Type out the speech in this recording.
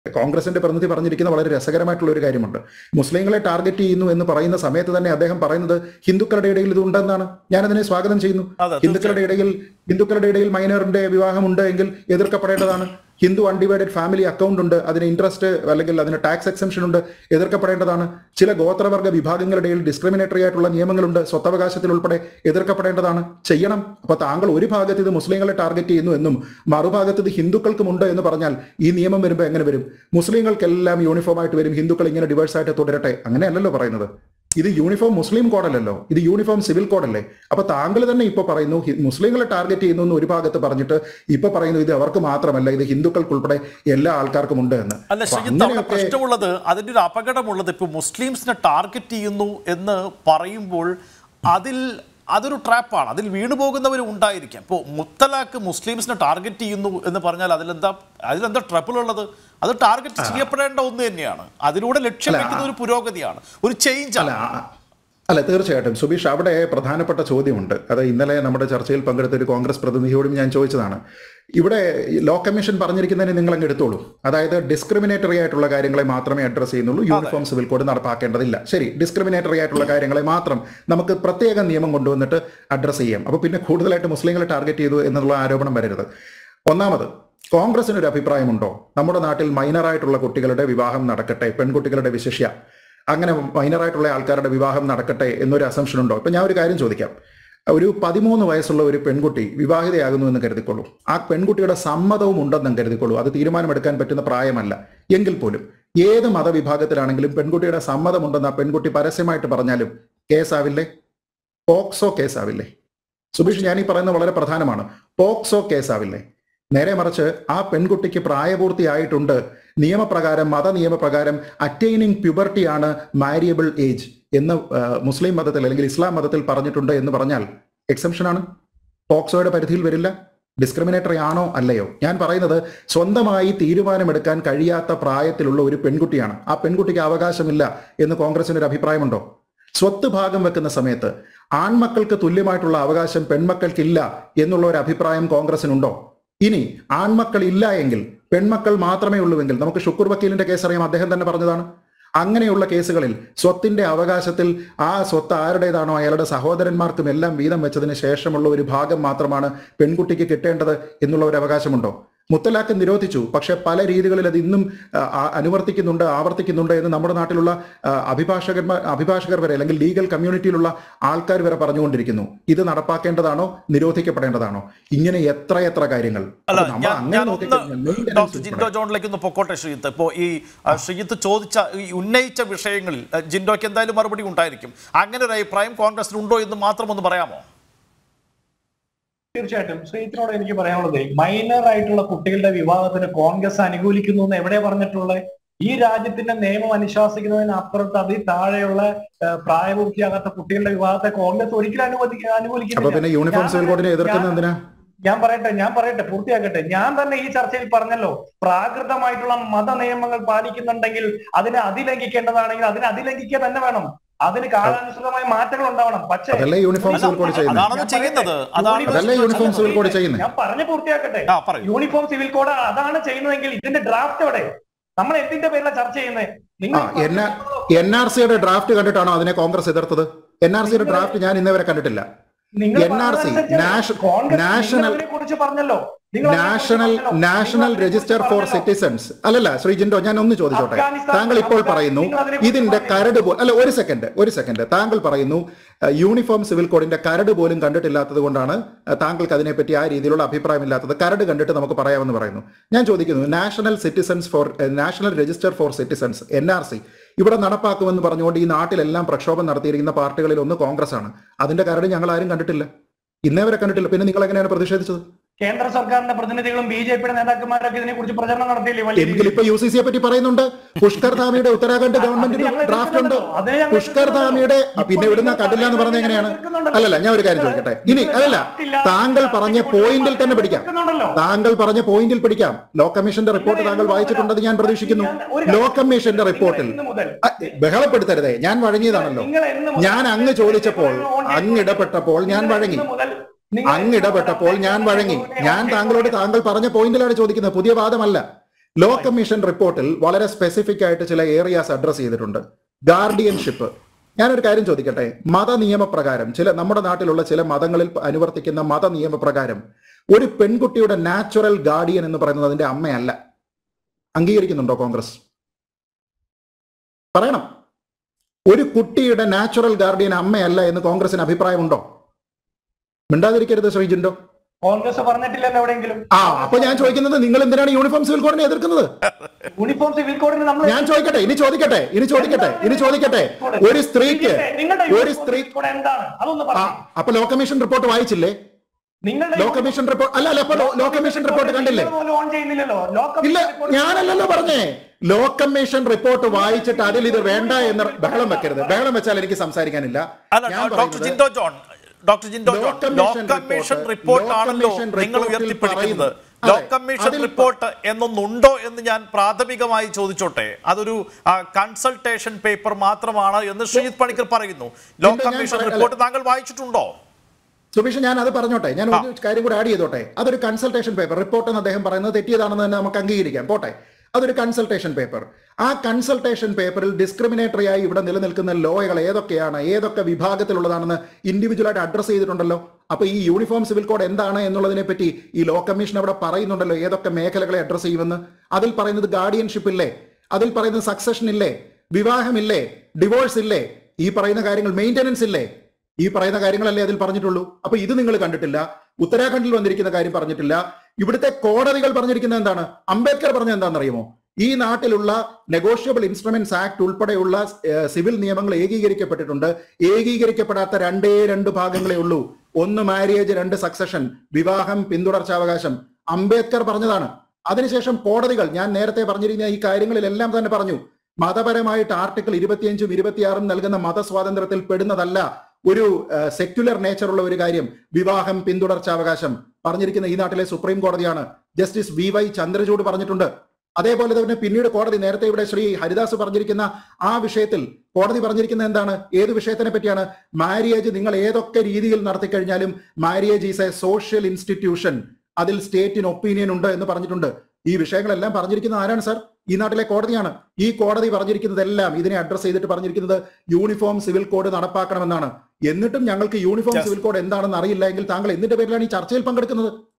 കോൺഗ്രസിന്റെ പ്രതിനിധി പറഞ്ഞിരിക്കുന്ന വളരെ രസകരമായിട്ടുള്ള ഒരു കാര്യമുണ്ട് മുസ്ലിങ്ങളെ ടാർഗറ്റ് ചെയ്യുന്നു എന്ന് പറയുന്ന സമയത്ത് തന്നെ അദ്ദേഹം പറയുന്നത് ഹിന്ദുക്കളുടെ ഇടയിൽ ഇത് ഉണ്ടെന്നാണ് ഞാനതിനെ സ്വാഗതം ചെയ്യുന്നു അതെ, ഹിന്ദുക്കളുടെ ഇടയിൽ ഹിന്ദുക്കളുടെ ഇടയിൽ മൈനറിന്റെ വിവാഹമുണ്ട് എങ്കിൽ എതിർക്കപ്പെടേണ്ടതാണ് ഹിന്ദു അൺഡിവൈഡഡ് ഫാമിലി അക്കൗണ്ട് ഉണ്ട് അതിന് ഇൻട്രസ്റ്റ് അല്ലെങ്കിൽ അതിന് ടാക്സ് എക്സംഷൻ ഉണ്ട് എതിർക്കപ്പെടേണ്ടതാണ് ചില ഗോത്രവർഗ വിഭാഗങ്ങളുടെ ഇടയിൽ ഡിസ്ക്രിമിനേറ്ററി ആയിട്ടുള്ള നിയമങ്ങളുണ്ട് സ്വത്തവകാശത്തിൽ ഉൾപ്പെടെ എതിർക്കപ്പെടേണ്ടതാണ് ചെയ്യണം അപ്പൊ താങ്കൾ ഒരു ഭാഗത്ത് ഇത് മുസ്ലിങ്ങളെ ടാർഗറ്റ് ചെയ്യുന്നു എന്നും മറുഭാഗത്ത് ഇത് ഹിന്ദുക്കൾക്കുമുണ്ട് എന്ന് പറഞ്ഞാൽ ഈ നിയമം വരുമ്പോൾ എങ്ങനെ വരും മുസ്ലിങ്ങൾക്കെല്ലാം യൂണിഫോം ആയിട്ട് വരും ഹിന്ദുക്കൾ ഇങ്ങനെ ഡിവേഴ്സ് ആയിട്ട് തുടരട്ടെ അങ്ങനെയല്ലല്ലോ പറയുന്നത് ഇത് യൂണിഫോം മുസ്ലിം കോഡല്ലല്ലോ ഇത് യൂണിഫോം സിവിൽ കോഡല്ലേ അപ്പൊ താങ്കൾ തന്നെ ഇപ്പൊ പറയുന്നു ഹി- മുസ്ലിങ്ങളെ ടാർഗറ്റ് ചെയ്യുന്നു എന്ന് ഒരു ഭാഗത്ത് പറഞ്ഞിട്ട് ഇപ്പൊ പറയുന്നു ഇത് അവർക്ക് മാത്രമല്ല ഇത് ഹിന്ദുക്കൾക്കുൾപ്പെടെ എല്ലാ ആൾക്കാർക്കും ഉണ്ട് എന്ന് അല്ല അപ്പൊ ശ്രീജിത്ത് അവിടെ അങ്ങനെയൊക്കെ പ്രശ്നമുള്ളത് അതിന്റെ ഒരു അപകടമുള്ളത് ഇപ്പൊ മുസ്ലിംസിനെ ടാർഗറ്റ് ചെയ്യുന്നു എന്ന് പറയുമ്പോൾ അതിൽ അതൊരു ട്രാപ്പാണ് അതിൽ വീണു പോകുന്നവരും ഉണ്ടായിരിക്കാം ഇപ്പോൾ മുത്തലാഖ് മുസ്ലിംസിനെ ടാർഗറ്റ് ചെയ്യുന്നു എന്ന് പറഞ്ഞാൽ അതിലെന്താ അതിലെന്താ ട്രബിൾ ഉള്ളത് അത് ടാർഗറ്റ് ചെയ്യപ്പെടേണ്ട ഒന്ന് തന്നെയാണ് അതിലൂടെ ലക്ഷ്യം വെക്കുന്ന ഒരു പുരോഗതിയാണ് ഒരു ചേഞ്ച് ആണ് അല്ല ആ- അല്ല തീർച്ചയായിട്ടും സുബീഷ് അവിടെ പ്രധാനപ്പെട്ട ചോദ്യമുണ്ട് അത് ഇന്നലെ നമ്മുടെ ചർച്ചയിൽ പങ്കെടുത്ത ഒരു കോൺഗ്രസ് പ്രതിനിധിയോടും ഞാൻ ചോദിച്ചതാണ് ഇവിടെ ലോ കമ്മീഷൻ പറഞ്ഞിരിക്കുന്നതിന് നിങ്ങൾ അങ്ങ് എടുത്തോളൂ അതായത് ഡിസ്ക്രിമിനേറ്ററി ആയിട്ടുള്ള കാര്യങ്ങളെ മാത്രമേ അഡ്രസ് ചെയ്യുന്നുള്ളൂ യൂണിഫോം സിവിൽ കോഡ് നടപ്പാക്കേണ്ടതില്ല ശരി ഡിസ്ക്രിമിനേറ്ററി ആയിട്ടുള്ള കാര്യങ്ങളെ മാത്രം നമുക്ക് പ്രത്യേക നിയമം കൊണ്ടുവന്നിട്ട് അഡ്രസ് ചെയ്യാം അപ്പോൾ പിന്നെ കൂടുതലായിട്ട് മുസ്ലിങ്ങളെ ടാർഗറ്റ് ചെയ്തു എന്നുള്ള ആരോപണം വരരുത് ഒന്നാമത് കോൺഗ്രസിന് ഒരു അഭിപ്രായമുണ്ടോ നമ്മുടെ നാട്ടിൽ മൈനറായിട്ടുള്ള കുട്ടികളുടെ വിവാഹം നടക്കട്ടെ പെൺകുട്ടികളുടെ വിശിഷ്യ അങ്ങനെ മൈനറായിട്ടുള്ള ആൾക്കാരുടെ വിവാഹം നടക്കട്ടെ എന്നൊരു അസംഷൻ ഉണ്ടോ ഇപ്പൊ ഞാൻ ഒരു കാര്യം ചോദിക്കാം ഒരു പതിമൂന്ന് വയസ്സുള്ള ഒരു പെൺകുട്ടി വിവാഹിതയാകുന്നു എന്ന് കരുതിക്കൊള്ളൂ ആ പെൺകുട്ടിയുടെ സമ്മതവും ഉണ്ടെന്നും കരുതിക്കൊള്ളൂ അത് തീരുമാനമെടുക്കാൻ പറ്റുന്ന പ്രായമല്ല എങ്കിൽ പോലും ഏത് മതവിഭാഗത്തിലാണെങ്കിലും പെൺകുട്ടിയുടെ സമ്മതമുണ്ടെന്ന് ആ പെൺകുട്ടി പരസ്യമായിട്ട് പറഞ്ഞാലും കേസാവില്ലേ പോക്സോ കേസാവില്ലേ സുബീഷ് ഞാൻ ഈ പറയുന്നത് വളരെ പ്രധാനമാണ് പോക്സോ കേസാവില്ലേ നേരെ മറിച്ച് ആ പെൺകുട്ടിക്ക് പ്രായപൂർത്തിയായിട്ടുണ്ട് നിയമപ്രകാരം മത നിയമപ്രകാരം അറ്റൈനിങ് പ്യുബർട്ടി ആണ് മാരിയബിൾ ഏജ് എന്ന് ആ, മുസ്ലിം മതത്തിൽ അല്ലെങ്കിൽ ഇസ്ലാം മതത്തിൽ പറഞ്ഞിട്ടുണ്ട് എന്ന് പറഞ്ഞാൽ എക്സംഷൻ ആണ് പോക്സോയുടെ പരിധിയിൽ വരില്ല ഡിസ്ക്രിമിനേറ്ററി ആണോ അല്ലയോ ഞാൻ പറയുന്നത് സ്വന്തമായി തീരുമാനമെടുക്കാൻ കഴിയാത്ത പ്രായത്തിലുള്ള ഒരു പെൺകുട്ടിയാണ് ആ പെൺകുട്ടിക്ക് അവകാശമില്ല എന്ന് കോൺഗ്രസിന് ഒരു അഭിപ്രായമുണ്ടോ സ്വത്ത് ഭാഗം വെക്കുന്ന സമയത്ത് ആൺമക്കൾക്ക് തുല്യമായിട്ടുള്ള അവകാശം പെൺമക്കൾക്കില്ല എന്നുള്ള ഒരു അഭിപ്രായം കോൺഗ്രസിനുണ്ടോ ഇനി ആൺമക്കൾ ഇല്ല എങ്കിൽ പെൺമക്കൾ മാത്രമേ ഉള്ളൂവെങ്കിൽ നമുക്ക് ഷുക്കൂർ വക്കീലിന്റെ കേസ് അറിയാം അദ്ദേഹം തന്നെ പറഞ്ഞതാണ് അങ്ങനെയുള്ള കേസുകളിൽ സ്വത്തിന്റെ അവകാശത്തിൽ ആ സ്വത്ത് ആരുടേതാണോ അയാളുടെ സഹോദരന്മാർക്കും എല്ലാം വീതം വെച്ചതിന് ശേഷമുള്ള ഒരു ഭാഗം മാത്രമാണ് പെൺകുട്ടിക്ക് കിട്ടേണ്ടത് എന്നുള്ള ഒരു അവകാശമുണ്ടോ മുത്തലാഖ് നിരോധിച്ചു പക്ഷെ പല രീതികളിൽ അത് ഇന്നും ആ, ആ, അനുവർത്തിക്കുന്നുണ്ട് ആവർത്തിക്കുന്നുണ്ട് എന്ന് നമ്മുടെ നാട്ടിലുള്ള ആ, അഭിഭാഷകന്മാർ അഭിഭാഷകർ വരെ അല്ലെങ്കിൽ ലീഗൽ കമ്മ്യൂണിറ്റിയിലുള്ള ആൾക്കാർ വരെ പറഞ്ഞുകൊണ്ടിരിക്കുന്നു ഇത് നടപ്പാക്കേണ്ടതാണോ നിരോധിക്കപ്പെടേണ്ടതാണോ ഇങ്ങനെ എത്ര എത്ര കാര്യങ്ങൾ അല്ല അപ്പൊ നമ്മൾ ഞാൻ അങ്ങനെ ഞാൻ ഒന്ന് നോക്കിക്കഴിഞ്ഞാൽ maintenance ഡോക്ടർ ജിൻഡോ ഉൾപ്പെടെ ജോണിലേക്ക് ഒന്ന് പൊക്കോട്ടെ ശ്രീജിത്ത് ഇപ്പോൾ ഈ ആ, ശ്രീജിത്ത് ചോദിച്ച ഈ ഉന്നയിച്ച വിഷയങ്ങളിൽ ആ, ജിൻഡോയ്ക്ക് എന്തായാലും മറുപടി ഉണ്ടായിരിക്കും അങ്ങനെ ഒരു അഭിപ്രായം കോൺഗ്രസിനുണ്ടോ എന്ന് മാത്രം ഒന്ന് പറയാമോ തീർച്ചയായിട്ടും ശ്രീജിത്തിനോട് എനിക്ക് പറയാനുള്ളത് മൈനർ ആയിട്ടുള്ള കുട്ടികളുടെ വിവാഹത്തിന് കോൺഗ്രസ് അനുകൂലിക്കുന്നു എന്ന് എവിടെ പറഞ്ഞിട്ടുള്ളത് ഈ രാജ്യത്തിന്റെ നിയമം അനുശാസിക്കുന്നതിന് അപ്പുറത്ത് അതിൽ താഴെയുള്ള ഏഹ്, പ്രായപൂർത്തിയാകാത്ത കുട്ടികളുടെ വിവാഹത്തെ കോൺഗ്രസ് ഒരിക്കലും അനുവദി അപ്പൊ അനുകൂലിക്കുന്നില്ല പിന്നെ യൂണിഫോം സിവിൽ കോഡിനെ എതിർക്കുന്നത് എന്തിനാ ഞാൻ പറയട്ടെ ഞാൻ പറയട്ടെ പൂർത്തിയാക്കട്ടെ ഞാൻ തന്നെ ഈ ചർച്ചയിൽ പറഞ്ഞല്ലോ പ്രാകൃതമായിട്ടുള്ള മത നിയമങ്ങൾ പാലിക്കുന്നുണ്ടെങ്കിൽ അതിനെ അതിലംഘിക്കേണ്ടതാണെങ്കിൽ അതിനെ അതിലംഘിക്കുക തന്നെ വേണം അതിന് കാലാനുസൃതമായ മാറ്റങ്ങൾ ഉണ്ടാവണം പക്ഷേ അതല്ലേ യൂണിഫോം സിവിൽ കോഡ് ചെയ്യുന്നത് അതാണല്ലോ ചെയ്യുന്നത് അതാണ് അതല്ലേ യൂണിഫോം സിവിൽ കോഡ് ചെയ്യുന്നത് ഞാൻ പറഞ്ഞു പൂർത്തിയാക്കട്ടെ ആ പറയൂ യൂണിഫോം സിവിൽ കോഡ് അതാണ് ചെയ്യുന്നതെങ്കിൽ ഇതിന്റെ ഡ്രാഫ്റ്റ് എവിടെ നമ്മൾ എന്തിന്റെ പേരിലാണ് ചർച്ച ചെയ്യുന്നത് ആ നിങ്ങൾ എൻ എൻ ആർ സിയുടെ ഡ്രാഫ്റ്റ് കണ്ടിട്ടാണോ അതിനെ കോൺഗ്രസ് എതിർത്തത് എൻ ആർ സിയുടെ ഡ്രാഫ്റ്റ് ഞാൻ ഇന്നേ വരെ കണ്ടിട്ടില്ല നിങ്ങൾ NRC, നാഷ- നാഷണൽ- കുറിച്ച് പറഞ്ഞല്ലോ നിങ്ങൾ അതിനെക്കുറിച്ച് നാഷണൽ പറഞ്ഞല്ലോ. നാഷണൽ നിങ്ങൾ രജിസ്റ്റർ ഫോർ പറഞ്ഞല്ലോ. സിറ്റിസൺസ് അല്ലല്ല ശ്രീ ജിൻഡോ ഞാൻ ഒന്ന് ചോദിച്ചോട്ടെ അഫ്ഗാനിസ്ഥാൻ- താങ്കൾ ഇപ്പോൾ അഫ്ഗാൻ- പറയുന്നു നിങ്ങൾ അതിനെക്കുറിച്ച് ഇതിന്റെ പറഞ്ഞില്ല. കരട് പോ അല്ല ഒരു സെക്കൻഡ് ഒരു സെക്കൻഡ് താങ്കൾ പറയുന്നു അഹ്, യൂണിഫോം സിവിൽ കോഡിന്റെ കരട് പോലും കണ്ടിട്ടില്ലാത്തത് കൊണ്ടാണ് അഹ്, താങ്കൾക്ക് അതിനെപ്പറ്റി ആ രീതിയിലുള്ള അഭിപ്രായമില്ലാത്തത് കരട് കണ്ടിട്ട് നമുക്ക് പറയാമെന്ന് പറയുന്നു ഞാൻ ചോദിക്കുന്നു national citizens for national register for citizens N R C ഇവിടെ നടപ്പാക്കുമെന്ന് പറഞ്ഞുകൊണ്ട് ഈ നാട്ടിലെല്ലാം പ്രക്ഷോഭം നടത്തിയിരിക്കുന്ന പാർട്ടികളിൽ ഒന്ന് കോൺഗ്രസ് ആണ് അതിന്റെ കരട് ഞങ്ങൾ ആരും കണ്ടിട്ടില്ല ഇന്നേ വരെ കണ്ടിട്ടില്ല പിന്നെ നിങ്ങൾ എങ്ങനെയാണ് പ്രതിഷേധിച്ചത് കേന്ദ്ര സർക്കാരിന്റെ പ്രതിനിധികളും ബി ജെ പിയുടെ നേതാക്കന്മാരൊക്കെ ഇതിനെ കുറിച്ച് പ്രചരണം നടത്തിയില്ലേ വലിയ എങ്കിൽ ഇപ്പൊ യു സി സിയെ പറ്റി പറയുന്നുണ്ട് പുഷ്കർ ധാമിയുടെ ഉത്തരാഖണ്ഡ് ഗവൺമെന്റിന് ഞങ്ങൾ ഡ്രാഫ്റ്റ് ഉണ്ട് അതിനെ ഞങ്ങൾ പുഷ്കർ ധാമിയുടെ ഇപ്പോൾ പിന്നെ ഇവിടുന്ന് നിങ്ങൾ കണ്ടില്ല എന്ന് പറഞ്ഞ എങ്ങനെയാണ് എതിർക്കുന്നുണ്ടല്ലോ. അല്ലല്ല ഞാൻ ഒരു കാര്യം ചോദിക്കട്ടെ ഇനി അല്ലല്ല താങ്കൾ പറഞ്ഞ പോയിന്റിൽ തന്നെ പിടിക്കാം എതിർക്കുന്നുണ്ടല്ലോ. താങ്കൾ പറഞ്ഞ പോയിന്റിൽ പിടിക്കാം ലോ കമ്മീഷന്റെ റിപ്പോർട്ട് താങ്കൾ വായിച്ചിട്ടുണ്ടെന്ന് ഞാൻ പ്രതീക്ഷിക്കുന്നു ലോ കമ്മീഷന്റെ റിപ്പോർട്ടിൽ ഇന്ന് മുതൽ അ, ബഹളപ്പെടുത്തരുതേ ഞാൻ വഴങ്ങിയതാണല്ലോ നിങ്ങൾ എന്ന് മുതൽ ഞാൻ അങ്ങ് ചോദിച്ചപ്പോൾ അങ്ങ് ഇടപെട്ടപ്പോൾ ഞാൻ നിങ്ങൾ വഴങ്ങി എന്ന് മുതൽ നിങ്ങൾ അങ്ങ് ഇടപെട്ടപ്പോൾ ഞാൻ വഴങ്ങി ഞാൻ താങ്കളോട് താങ്കൾ പറഞ്ഞ പോയിന്റിലാണ് ചോദിക്കുന്നത് പുതിയ വാദമല്ല ലോ കമ്മീഷൻ റിപ്പോർട്ടിൽ വളരെ സ്പെസിഫിക് ആയിട്ട് ചില ഏരിയാസ് അഡ്രസ് ചെയ്തിട്ടുണ്ട് ഗാർഡിയൻഷിപ്പ് ഞാനൊരു കാര്യം ചോദിക്കട്ടെ മത നിയമപ്രകാരം ചില നമ്മുടെ നാട്ടിലുള്ള ചില മതങ്ങളിൽ അനുവർത്തിക്കുന്ന മത നിയമപ്രകാരം ഒരു പെൺകുട്ടിയുടെ നാച്ചുറൽ ഗാർഡിയൻ എന്ന് പറയുന്നത് അതിന്റെ അമ്മയല്ല അംഗീകരിക്കുന്നുണ്ടോ കോൺഗ്രസ് പറയണം ഒരു കുട്ടിയുടെ നാച്ചുറൽ ഗാർഡിയൻ അമ്മയല്ല എന്ന് കോൺഗ്രസിന് അഭിപ്രായമുണ്ടോ മിണ്ടാതിരിക്കരുത് ശ്രീജിൻഡോ കോൺഗ്രസ് പറഞ്ഞിട്ടില്ലല്ലോ എവിടെയെങ്കിലും ആ അപ്പൊ ഞാൻ ചോദിക്കുന്നത് നിങ്ങൾ എന്തിനാണ് യൂണിഫോം സിവിൽ കോഡിനെ എതിർക്കുന്നത് യൂണിഫോം സിവിൽ കോഡിന് നമ്മൾ ഞാൻ ചോദിക്കട്ടെ ഇനി ചോദിക്കട്ടെ ഇനി ചോദിക്കട്ടെ ഇനി ചോദിക്കട്ടെ ഒരു സ്ത്രീക്ക് നിങ്ങളുടെ ഒരു യൂണിഫോം സ്ത്രീ സിവിൽ കോഡ് എന്താണ് അതൊന്ന് ആ പറഞ്ഞു അപ്പൊ ലോ കമ്മീഷൻ റിപ്പോർട്ട് വായിച്ചില്ലേ നിങ്ങളുടെ ലോ കമ്മീഷൻ റിപ്പോർട്ട് അല്ല അല്ല അപ്പൊ ലോ- ലോ കമ്മീഷൻ റിപ്പോർട്ട് കണ്ടില്ലേ നിങ്ങൾ പോലും ഓൺ ചെയ്യുന്നില്ലല്ലോ ലോ ഇല്ല കമ്മീഷൻ റിപ്പോർട്ട് ഞാനല്ലല്ലോ പറഞ്ഞേ ലോ കമ്മീഷൻ റിപ്പോർട്ട് വായിച്ചിട്ട് അതിൽ ഇത് വേണ്ട എന്ന് ബഹളം വെക്കരുത് ബഹളം വെച്ചാൽ എനിക്ക് സംസാരിക്കാനില്ല അല്ല ഞാൻ ഡോക്ടർ പറയുന്നത് Jinto John doctor Jinto law John commission law commission report, report law ആണല്ലോ കമ്മീഷൻ നിങ്ങൾ റിപ്പോർട്ടിൽ ഉയർത്തിപ്പിടിക്കുന്നത് പറയുന്നു. ലോ അതെ, കമ്മീഷൻ അതിൽ പ- റിപ്പോർട്ട് എന്നൊന്നുണ്ടോ എന്ന് ഞാൻ പ്രാഥമികമായി ചോദിച്ചോട്ടെ അതൊരു കൺസൾട്ടേഷൻ പേപ്പർ മാത്രമാണ് എന്ന് ശ്രീജിത് പണിക്കർ പറയുന്നു ലോ ജിൻഡോ, ഞാൻ കമ്മീഷൻ പറയട്ടെ. റിപ്പോർട്ട് താങ്കൾ വായിച്ചിട്ടുണ്ടോ സുബീഷ് ഞാൻ അത് പറഞ്ഞോട്ടെ ഞാൻ ഒരു കാര്യം കൂടെ ആഡ് ചെയ്തോട്ടെ അതൊരു കൺസൾട്ടേഷൻ പേപ്പർ റിപ്പോർട്ട് എന്ന് അദ്ദേഹം പറയുന്നത് തെറ്റിയതാണെന്ന് തന്നെ നമുക്ക് അംഗീകരിക്കാം പോട്ടെ അതൊരു കൺസൾട്ടേഷൻ പേപ്പർ ആ കൺസൾട്ടേഷൻ പേപ്പറിൽ ഡിസ്ക്രിമിനേറ്ററി ആയി ഇവിടെ നിലനിൽക്കുന്ന ലോകൾ ഏതൊക്കെയാണ് ഏതൊക്കെ വിഭാഗത്തിലുള്ളതാണെന്ന് ഇൻഡിവിജ്വൽ ആയിട്ട് അഡ്രസ് ചെയ്തിട്ടുണ്ടല്ലോ അപ്പൊ ഈ യൂണിഫോം സിവിൽ കോഡ് എന്താണ് എന്നുള്ളതിനെ പറ്റി ഈ ലോ കമ്മീഷൻ അവിടെ പറയുന്നുണ്ടല്ലോ ഏതൊക്കെ മേഖലകളെ അഡ്രസ് ചെയ്യുമെന്ന് അതിൽ പറയുന്നത് ഗാർഡിയൻഷിപ്പ് ഇല്ലേ അതിൽ പറയുന്നത് സക്സഷൻ ഇല്ലേ വിവാഹമില്ലേ ഡിവോഴ്സ് ഇല്ലേ ഈ പറയുന്ന കാര്യങ്ങൾ മെയിൻ്റനൻസ് ഇല്ലേ ഈ പറയുന്ന കാര്യങ്ങളല്ലേ അതിൽ പറഞ്ഞിട്ടുള്ളൂ അപ്പൊ ഇത് നിങ്ങൾ കണ്ടിട്ടില്ല ഉത്തരാഖണ്ഡിൽ വന്നിരിക്കുന്ന കാര്യം പറഞ്ഞിട്ടില്ല ഇവിടുത്തെ കോടതികൾ പറഞ്ഞിരിക്കുന്നത് എന്താണ് അംബേദ്കർ പറഞ്ഞത് എന്താണെന്നറിയുമോ ഈ നാട്ടിലുള്ള നെഗോഷ്യബിൾ ഇൻസ്ട്രുമെന്റ്സ് ആക്ട് ഉൾപ്പെടെയുള്ള ഏഹ്, സിവിൽ നിയമങ്ങൾ ഏകീകരിക്കപ്പെട്ടിട്ടുണ്ട് ഏകീകരിക്കപ്പെടാത്ത രണ്ടേ രണ്ട് ഭാഗങ്ങളേ ഉള്ളൂ ഒന്ന് മാരിയേജ് രണ്ട് സക്സഷൻ വിവാഹം പിന്തുടർച്ചാവകാശം അംബേദ്കർ പറഞ്ഞതാണ് അതിനുശേഷം കോടതികൾ ഞാൻ നേരത്തെ പറഞ്ഞിരുന്ന ഈ കാര്യങ്ങളിലെല്ലാം തന്നെ പറഞ്ഞു മതപരമായിട്ട് ആർട്ടിക്കിൾ ഇരുപത്തിയഞ്ചും ഇരുപത്തിയാറും നൽകുന്ന മതസ്വാതന്ത്ര്യത്തിൽ പെടുന്നതല്ല ഒരു സെക്യുലർ നേച്ചറുള്ള ഒരു കാര്യം വിവാഹം പിന്തുടർച്ചാവകാശം പറഞ്ഞിരിക്കുന്ന ഈ നാട്ടിലെ സുപ്രീം കോടതിയാണ് ജസ്റ്റിസ് വി വൈ ചന്ദ്രചൂഡ് പറഞ്ഞിട്ടുണ്ട് അതേപോലെ തന്നെ പിന്നീട് കോടതി നേരത്തെ ഇവിടെ ശ്രീ ഹരിദാസ് പറഞ്ഞിരിക്കുന്ന ആ വിഷയത്തിൽ കോടതി പറഞ്ഞിരിക്കുന്നത് എന്താണ് ഏത് വിഷയത്തിനെ പറ്റിയാണ് മാരിയേജ് നിങ്ങൾ ഏതൊക്കെ രീതിയിൽ നടത്തിക്കഴിഞ്ഞാലും marriage is a social institution അതിൽ സ്റ്റേറ്റിന് ഒപ്പീനിയൻ ഉണ്ട് എന്ന് പറഞ്ഞിട്ടുണ്ട് ഈ വിഷയങ്ങളെല്ലാം പറഞ്ഞിരിക്കുന്നത് ആരാണ് സാർ ഈ നാട്ടിലെ കോടതിയാണ് ഈ കോടതി പറഞ്ഞിരിക്കുന്നതെല്ലാം ഇതിനെ അഡ്രസ് ചെയ്തിട്ട് പറഞ്ഞിരിക്കുന്നത് യൂണിഫോം സിവിൽ കോഡ് നടപ്പാക്കണമെന്നാണ് എന്നിട്ടും ഞങ്ങൾക്ക് യൂണിഫോം Yes. സിവിൽ കോഡ് എന്താണെന്ന് അറിയില്ല എങ്കിൽ താങ്കൾ എന്തിന്റെ പേരിലാണ് ഈ ചർച്ചയിൽ പങ്കെടുക്കുന്നത്